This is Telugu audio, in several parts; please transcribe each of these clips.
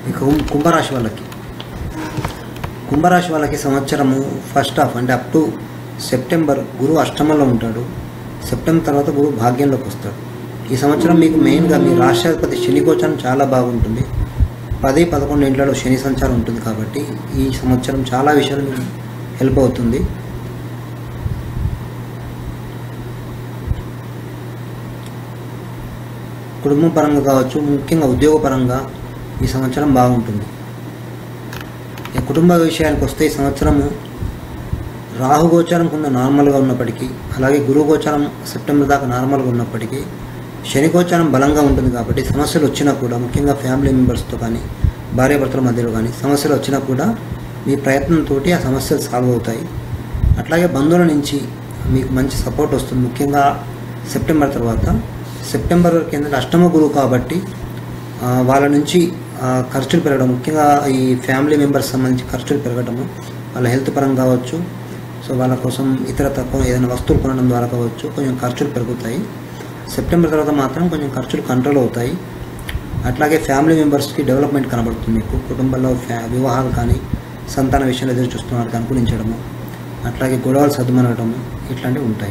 ఇక కుంభ- కుంభరాశి వాళ్ళకి కుంభరాశి వాళ్ళకి సంవత్సరము ఫస్ట్ హాఫ్ అంటే అప్ టు సెప్టెంబర్ గురువు అష్టమంలో ఉంటాడు సెప్టెంబర్ తర్వాత గురువు భాగ్యంలోకి వస్తాడు ఈ సంవత్సరం మీకు మెయిన్గా మీ రాష్ట్రాధిపతి శని గోచరం చాలా బాగుంటుంది పది పదకొండు ఇంట్లలో శని సంచారం ఉంటుంది కాబట్టి ఈ సంవత్సరం చాలా విషయాలు మీకు హెల్ప్ అవుతుంది కుటుంబ పరంగా కావచ్చు ముఖ్యంగా ఉద్యోగ పరంగా ఈ సంవత్సరం బాగుంటుంది ఇక కుటుంబ విషయానికి వస్తే ఈ సంవత్సరము రాహు గోచారం కొంత నార్మల్గా ఉన్నప్పటికీ అలాగే గురువు గోచారం సెప్టెంబర్ దాకా నార్మల్గా ఉన్నప్పటికీ శని గోచారం బలంగా ఉంటుంది కాబట్టి సమస్యలు వచ్చినా కూడా ముఖ్యంగా ఫ్యామిలీ మెంబర్స్తో కానీ భార్యాభర్తల మధ్యలో కానీ సమస్యలు వచ్చినా కూడా మీ ప్రయత్నంతో ఆ సమస్యలు సాల్వ్ అవుతాయి అట్లాగే బంధువుల నుంచి మీకు మంచి సపోర్ట్ వస్తుంది ముఖ్యంగా సెప్టెంబర్ తర్వాత సెప్టెంబర్ వరకు ఏంటంటే అష్టమ గురువు కాబట్టి ఆ, వాళ్ళ నుంచి ఆ, ఖర్చులు పెరగడం ముఖ్యంగా ఈ ఫ్యామిలీ మెంబర్స్ సంబంధించి ఖర్చులు పెరగడము వాళ్ళ హెల్త్ పరంగా కావచ్చు సో వాళ్ళ కోసం ఇతర తక్కువ ఏదైనా వస్తువులు కొనడం ద్వారా కావచ్చు కొంచెం ఖర్చులు పెరుగుతాయి సెప్టెంబర్ తర్వాత మాత్రం కొంచెం ఖర్చులు కంట్రోల్ అవుతాయి అట్లాగే ఫ్యామిలీ మెంబర్స్కి డెవలప్మెంట్ కనబడుతుంది మీకు కుటుంబంలో ఫ్యా వివాహాలు కానీ సంతాన విషయంలో ఎదురు చూస్తున్న వారికి అనుకూలించడము అట్లాగే గొడవలు సర్దుమనడము ఇట్లాంటివి ఉంటాయి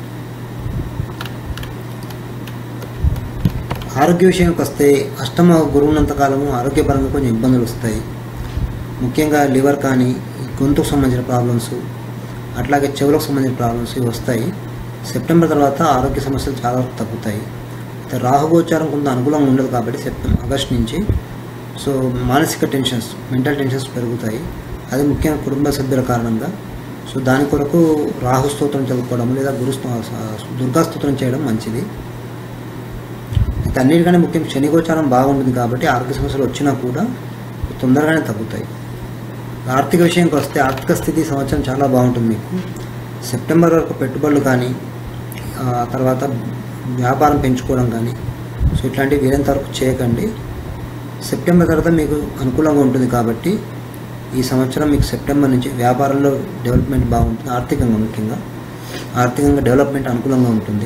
ఆరోగ్య విషయానికి వస్తే అష్టమ గురువునంత కాలము ఆరోగ్యపరంగా కొంచెం ఇబ్బందులు వస్తాయి ముఖ్యంగా లివర్ కానీ గొంతుకు సంబంధించిన ప్రాబ్లమ్స్ అట్లాగే చెవులకు సంబంధించిన ప్రాబ్లమ్స్ ఇవి వస్తాయి సెప్టెంబర్ తర్వాత ఆరోగ్య సమస్యలు చాలా వరకు తగ్గుతాయి అయితే రాహుగోచారం కొంత అనుకూలంగా ఉండదు కాబట్టి సెప్టెంబర్ ఆగస్ట్ నుంచి సో మానసిక టెన్షన్స్ మెంటల్ టెన్షన్స్ పెరుగుతాయి అది ముఖ్యంగా కుటుంబ సభ్యుల కారణంగా సో దాని కొరకు రాహు స్తోత్రం చదువుకోవడం లేదా గురు స్తో- దుర్గా స్తోత్రం చేయడం మంచిది అయితే అన్నిటికంటే ముఖ్యం శని గోచారం బాగుంటుంది కాబట్టి ఆరోగ్య సమస్యలు వచ్చినా కూడా తొందరగానే తగ్గుతాయి ఆర్థిక విషయానికి వస్తే ఆర్థిక స్థితి ఈ సంవత్సరం చాలా బాగుంటుంది మీకు సెప్టెంబర్ వరకు పెట్టుబడులు కానీ ఆ తర్వాత వ్యాపారం పెంచుకోవడం కానీ సో ఇట్లాంటివి వీరంత వరకు చేయకండి సెప్టెంబర్ తర్వాత మీకు అనుకూలంగా ఉంటుంది కాబట్టి ఈ సంవత్సరం మీకు సెప్టెంబర్ నుంచి వ్యాపారంలో డెవలప్మెంట్ బాగుంటుంది ఆర్థికంగా ముఖ్యంగా ఆర్థికంగా డెవలప్మెంట్ అనుకూలంగా ఉంటుంది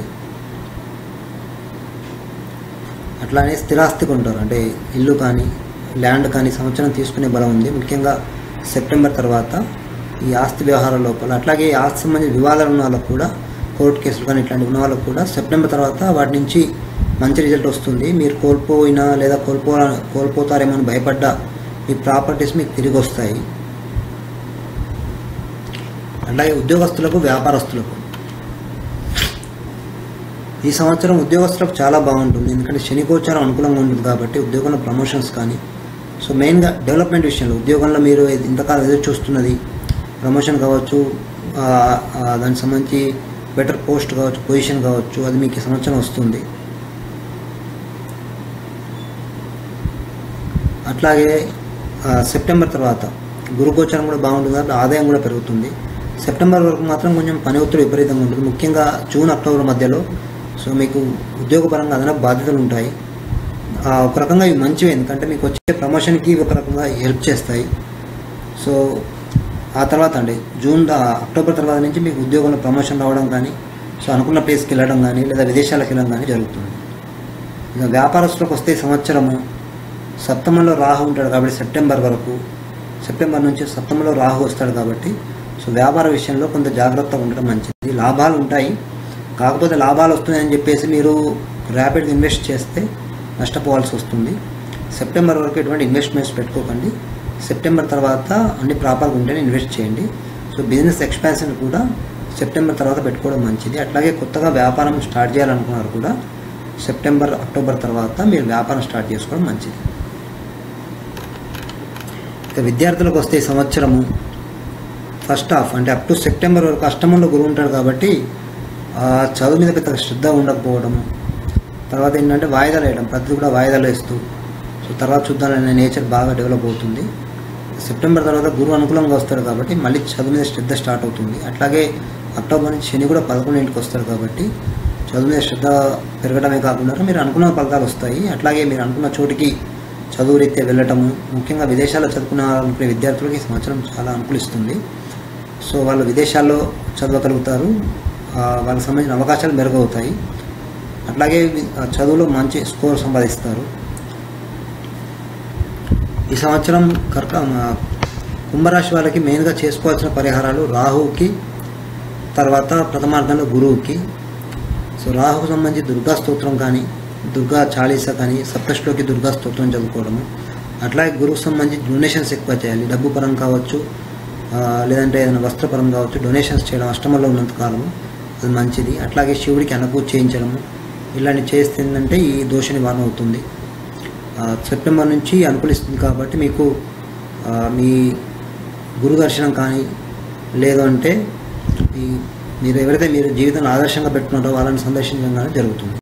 అట్లానే స్థిరాస్తి కొంటారు అంటే ఇల్లు కానీ ల్యాండ్ కానీ సంవత్సరం తీసుకునే బలం ఉంది ముఖ్యంగా సెప్టెంబర్ తర్వాత ఈ ఆస్తి వ్యవహారాల లోపల అట్లాగే ఈ ఆస్తి సంబంధించిన వివాదాలు ఉన్న వాళ్ళకు కూడా కోర్టు కేసులు కానీ ఇట్లాంటివి ఉన్న వాళ్ళకు కూడా సెప్టెంబర్ తర్వాత వాటి నుంచి మంచి రిజల్ట్ వస్తుంది మీరు కోల్పోయినా లేదా కోల్పో కోల్పోతారేమో అని భయపడ్డా మీ ప్రాపర్టీస్ మీకు తిరిగి వస్తాయి అలాగే ఉద్యోగస్తులకు వ్యాపారస్తులకు ఈ సంవత్సరం ఉద్యోగస్తులకు చాలా బాగుంటుంది ఎందుకంటే శని గోచారం అనుకూలంగా ఉంటుంది కాబట్టి ఉద్యోగంలో ప్రమోషన్స్ కానీ సో మెయిన్గా డెవలప్మెంట్ విషయంలో ఉద్యోగంలో మీరు ఇది ఇంతకాలం ఎదురు చూస్తున్నది ప్రమోషన్ కావచ్చు ఆ, ఆ, దానికి సంబంధించి బెటర్ పోస్ట్ కావచ్చు పొజిషన్ కావచ్చు అది మీకు ఈ సంవత్సరం వస్తుంది అట్లాగే ఆ, సెప్టెంబర్ తర్వాత గురు గోచారం కూడా బాగుంటుంది కాబట్టి ఆదాయం కూడా పెరుగుతుంది సెప్టెంబర్ వరకు మాత్రం కొంచెం పని ఒత్తిడి విపరీతంగా ఉంటుంది ముఖ్యంగా జూన్ అక్టోబర్ మధ్యలో సో మీకు ఉద్యోగపరంగా అదనపు బాధ్యతలు ఉంటాయి ఆ, ఒక రకంగా ఇవి మంచివి ఎందుకంటే మీకు వచ్చే ప్రమోషన్కి ఇవి ఒక రకంగా హెల్ప్ చేస్తాయి సో ఆ తర్వాత అండి జూన్ దా- అక్టోబర్ తర్వాత నుంచి మీకు ఉద్యోగంలో ప్రమోషన్ రావడం కానీ సో అనుకున్న ప్లేస్కి వెళ్ళడం కానీ లేదా విదేశాలకు వెళ్ళడం కానీ జరుగుతుంది ఇక వ్యాపారస్తులకు వస్తే ఈ సంవత్సరము సప్తమంలో రాహు ఉంటాడు కాబట్టి సెప్టెంబర్ వరకు సెప్టెంబర్ నుంచి సప్తమంలో రాహు వస్తాడు కాబట్టి సో వ్యాపార విషయంలో కొంత జాగ్రత్తగా ఉండడం మంచిది లాభాలు ఉంటాయి కాకపోతే లాభాలు వస్తున్నాయని చెప్పేసి మీరు ర్యాపిడ్గా ఇన్వెస్ట్ చేస్తే నష్టపోవాల్సి వస్తుంది సెప్టెంబర్ వరకు ఎటువంటి ఇన్వెస్ట్మెంట్స్ పెట్టుకోకండి సెప్టెంబర్ తర్వాత అన్ని ప్రాపర్గా ఉంటేనే ఇన్వెస్ట్ చేయండి సో బిజినెస్ ఎక్స్పాన్షన్ కూడా సెప్టెంబర్ తర్వాత పెట్టుకోవడం మంచిది అట్లాగే కొత్తగా వ్యాపారం స్టార్ట్ చేయాలనుకున్నారు కూడా సెప్టెంబర్ అక్టోబర్ తర్వాత మీరు వ్యాపారం స్టార్ట్ చేసుకోవడం మంచిది ఇక విద్యార్థులకు వస్తే ఈ సంవత్సరము ఫస్ట్ హాఫ్ అంటే అప్ టు సెప్టెంబర్ వరకు అష్టమంలో గురువు ఉంటాడు కాబట్టి ఆ చదువు మీద పెద్ద శ్రద్ధ ఉండకపోవడము తర్వాత ఏంటంటే వాయిదాలు వేయడం ప్రతి కూడా వాయిదాలు వేస్తూ సో తర్వాత చూద్దామనే నేచర్ బాగా డెవలప్ అవుతుంది సెప్టెంబర్ తర్వాత గురువు అనుకూలంగా వస్తాడు కాబట్టి మళ్ళీ చదువు మీద శ్రద్ధ స్టార్ట్ అవుతుంది అట్లాగే అక్టోబర్ నుంచి శని కూడా పదకొండింటికి వస్తాడు కాబట్టి చదువు మీద శ్రద్ధ పెరగడమే కాకుండా మీరు అనుకున్న ఫలితాలు వస్తాయి అట్లాగే మీరు అనుకున్న చోటికి చదువు రీత్యా వెళ్ళటము ముఖ్యంగా విదేశాల్లో చదువుకునే విద్యార్థులకి ఈ సంవత్సరం చాలా అనుకూలిస్తుంది సో వాళ్ళు విదేశాల్లో చదవగలుగుతారు ఆ, వాళ్ళకి సంబంధించిన అవకాశాలు మెరుగవుతాయి అట్లాగే వి- ఆ చదువులో మంచి స్కోర్ సంపాదిస్తారు ఈ సంవత్సరం కర్క మా కుంభరాశి వాళ్ళకి మెయిన్గా చేసుకోవాల్సిన పరిహారాలు రాహుకి తర్వాత ప్రథమార్థంలో గురువుకి సో రాహుకు సంబంధించి దుర్గా స్తోత్రం కానీ దుర్గా చాలీసా కానీ సప్తశ్లోకి దుర్గా స్తోత్రం చదువుకోవడము అట్లాగే గురువుకు సంబంధించి డొనేషన్స్ ఎక్కువ చేయాలి డబ్బు పరం కావచ్చు ఆ, లేదంటే ఏదైనా వస్త్రపరం కావచ్చు డొనేషన్స్ చేయడం అష్టమంలో ఉన్నంత కాలము అది మంచిది అట్లాగే శివుడికి అన్నపూజ చేయించడము ఇలాంటివి చేస్తుందంటే ఈ దోష నివారణ అవుతుంది ఆ, సెప్టెంబర్ నుంచి అనుకూలిస్తుంది కాబట్టి మీకు ఆ, మీ గురు దర్శనం కానీ లేదు అంటే ఈ మీరు ఎవరైతే మీరు జీవితంలో ఆదర్శంగా పెట్టుకున్నారో వాళ్ళని సందర్శించడం కానీ జరుగుతుంది